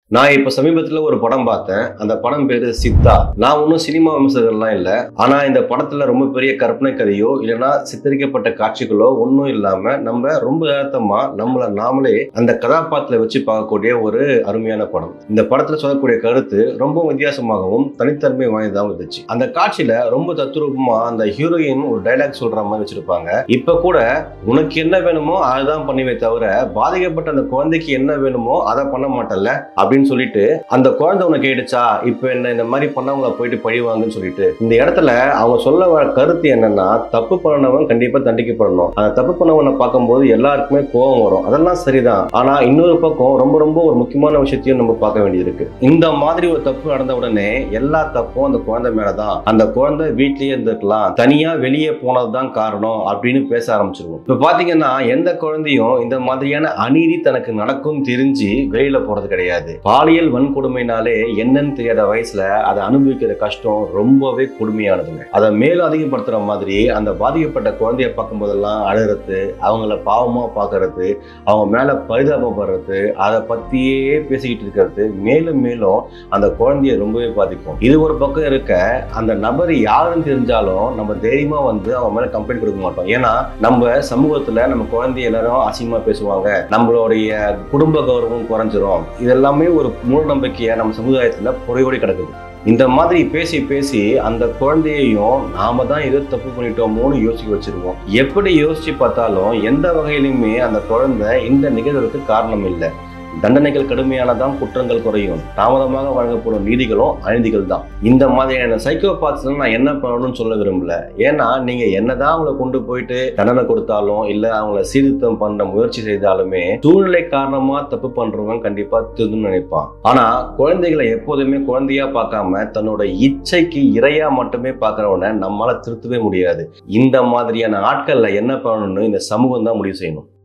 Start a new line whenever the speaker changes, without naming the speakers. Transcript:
நான் இப்ப சமீபத்துல ஒரு படம் பார்த்தேன் அந்த படம் பேரு சித்தா நான் ஒன்றும் சினிமா விமர்சகர்லாம் இல்ல ஆனா இந்த படத்துல ரொம்ப பெரிய கற்பனை கதையோ இல்லைன்னா சித்தரிக்கப்பட்ட காட்சிகளோ ஒன்றும் இல்லாம நம்ம ரொம்ப யதார்த்தமா நம்மள நாமளே அந்த கதாபாத்திரத்தை வச்சு பார்க்கக்கூடிய ஒரு அருமையான படம் இந்த படத்துல சொல்லக்கூடிய கருத்து ரொம்ப வித்தியாசமாகவும் தனித்தன்மை வாய்ந்ததாகவும் இருந்துச்சு அந்த காட்சியில ரொம்ப தத்துரூபமா அந்த ஹீரோயின் ஒரு டைலாக் சொல்ற மாதிரி வச்சிருப்பாங்க இப்ப கூட உனக்கு என்ன வேணுமோ அதுதான் பண்ணுவே தவிர பாதிக்கப்பட்ட அந்த குழந்தைக்கு என்ன வேணுமோ அதை பண்ண மாட்டல்ல அப்படின்னு சொல்லிட்டு அந்த குழந்தை உனக்கு கேட்டுச்சா இப்ப என்ன இந்த மாதிரி பண்ணவங்கள போயிட்டு பழிவாங்கன்னு சொல்லிட்டு இந்த இடத்துல அவங்க சொல்ல வர கருத்து என்னன்னா தப்பு பண்ணவன் கண்டிப்பா தண்டிக்கப்படணும் அந்த தப்பு பண்ணவனை பார்க்கும்போது எல்லாருக்குமே கோபம் வரும் அதெல்லாம் சரிதான் ஆனா இன்னொரு பக்கம் ரொம்ப ரொம்ப ஒரு முக்கியமான விஷயத்தையும் நம்ம பார்க்க வேண்டியிருக்கு இந்த மாதிரி ஒரு தப்பு நடந்த உடனே எல்லா தப்பும் அந்த குழந்தை மேலதான் அந்த குழந்தை வீட்லயே இருந்திருக்கலாம் தனியா வெளியே போனதுதான் காரணம் அப்படின்னு பேச ஆரம்பிச்சிருவோம் இப்ப பாத்தீங்கன்னா எந்த குழந்தையும் இந்த மாதிரியான அநீதி தனக்கு நடக்கும் தெரிஞ்சு வெளியில போறது கிடையாது பாலியல் வன்கொடுமைனாலே என்னன்னு தெரியாத வயசுல அதை அனுபவிக்கிற கஷ்டம் ரொம்பவே கொடுமையானதுங்க அதை மேலும் அதிகப்படுத்துற மாதிரி அந்த பாதிக்கப்பட்ட குழந்தைய பார்க்கும் போதெல்லாம் அழுறது அவங்கள பாவமா பார்க்கறது அவங்க மேல பரிதாபப்படுறது அதை பத்தியே பேசிக்கிட்டு இருக்கிறது மேலும் மேலும் அந்த குழந்தைய ரொம்பவே பாதிக்கும் இது ஒரு பக்கம் இருக்க அந்த நபர் யாருன்னு தெரிஞ்சாலும் நம்ம தைரியமா வந்து அவங்க மேல கம்ப்ளைண்ட் கொடுக்க மாட்டோம் ஏன்னா நம்ம சமூகத்துல நம்ம குழந்தைய எல்லாரும் அசிங்கமா பேசுவாங்க நம்மளுடைய குடும்ப கௌரவம் குறைஞ்சிரும் இதெல்லாமே ஒரு மூட நம்பிக்கையை நம்ம சமுதாயத்துல புறையோடி கிடக்குது இந்த மாதிரி பேசி பேசி அந்த குழந்தையையும் நாம தான் எது தப்பு பண்ணிட்டோமோன்னு யோசிக்க வச்சிருவோம் எப்படி யோசிச்சு பார்த்தாலும் எந்த வகையிலுமே அந்த குழந்தை இந்த நிகழ்வுக்கு காரணம் இல்லை தண்டனைகள் கடுமையானதான் குற்றங்கள் குறையும் தாமதமாக வழங்கப்படும் நீதிகளும் அநீதிகள் தான் இந்த மாதிரியான சைக்கோபாத்ஸ் நான் என்ன பண்ணணும்னு சொல்ல விரும்பல ஏன்னா நீங்க என்னதான் அவங்கள கொண்டு போயிட்டு தண்டனை கொடுத்தாலும் இல்ல அவங்கள சீர்திருத்தம் பண்ண முயற்சி செய்தாலுமே சூழ்நிலை காரணமா தப்பு பண்றவங்க கண்டிப்பா திருந்துன்னு நினைப்பான் ஆனா குழந்தைகளை எப்போதுமே குழந்தையா பார்க்காம தன்னோட இச்சைக்கு இரையா மட்டுமே பார்க்கறவன நம்மளால திருத்தவே முடியாது இந்த மாதிரியான ஆட்கள்ல என்ன பண்ணணும்னு இந்த சமூகம் தான் முடிவு செய்யணும்